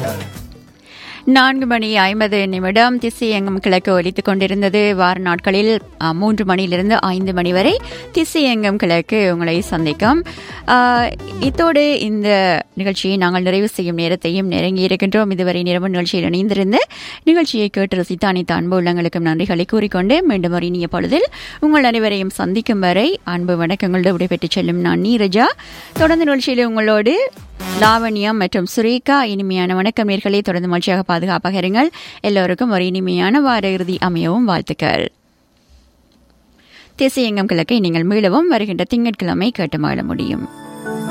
நான்கு மணி ஐம்பது நிமிடம் திசை எங்கும் கிழக்கு ஒலித்துக் கொண்டிருந்தது வார நாட்களில் அ, மூன்று மணியிலிருந்து ஐந்து மணி வரை திசை எங்கும் கிழக்கு உங்களை சந்திக்கும் ஆ, இத்தோடு இந்த நிகழ்ச்சியை நாங்கள் நிறைவு செய்யும் நேரத்தையும் நெருங்கி இருக்கின்றோம் இதுவரை நிறவு நிகழ்ச்சியில் இணைந்திருந்து நிகழ்ச்சியை கேட்டு ரசித்த அனைத்து அன்பு உள்ளங்களுக்கும் நன்றிகளை கூறிக்கொண்டு மீண்டும் ஒரு இனிய பொழுதில் உங்கள் அனைவரையும் சந்திக்கும் வரை அன்பு வணக்கங்களோடு விடைபெற்றுச் செல்லும் நான் நீரஜா தொடர்ந்து நிகழ்ச்சியில் உங்களோடு லாவண்யம் மற்றும் சுரேகா இனிமையான வணக்கம் நேர்களை தொடர்ந்து மகிழ்ச்சியாக பாதுகாப்பாக இருங்கள் எல்லோருக்கும் ஒரு இனிமையான வார இறுதி அமையவும் வாழ்த்துக்கள் திசையங்கம் கிழக்கை நீங்கள் மீளவும் வருகின்ற திங்கட்கிழமை கேட்டு மகிழ முடியும்